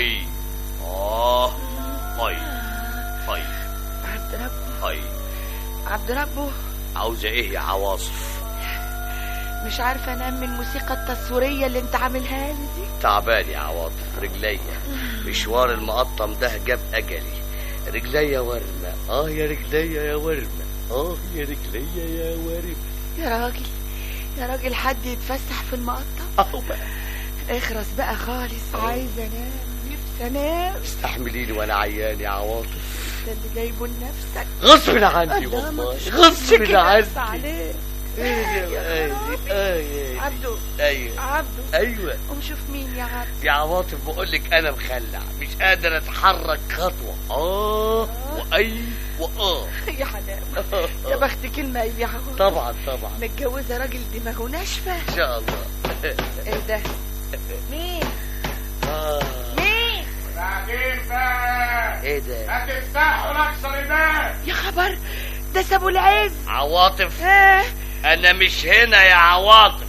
هاي اه هاي هاي عبد ربه هاي عبد ربه عاوزة ايه يا عواصف مش عارفه انام من الموسيقى التصويريه اللي انت عاملها لي دي تعبان يا عواطف رجليا مشوار المقطم ده جاب اجلي رجليا ورمة اه يا رجليا يا ورمة اه يا رجليا يا ورمة يا راجل يا راجل حد يتفسح في المقطم اهو بقى اخرس بقى خالص عايزه انام نفسي انام استحمليني وانا عيان يا عواطف ده اللي جايبه لنفسك غصب عني الله ما والله تشكي غصب نفس عني عليك ايه يا يا مقادي اه يا عبدو ايوه عبدو ايوه قوم شوف مين يا عبدو يا عواطف بقول لك انا مخلع مش قادر اتحرك خطوه اه واي واه يا حلاوه يا بخت كلمه يا عوض طبعا طبعا متجوزه راجل دماغه ناشفه ان شاء الله ايه ده مين آه. مين بعدين بقى ايه ده ما تفتحوا نكسر الباب يا خبر ده سابو العز عواطف اه انا مش هنا يا عواطف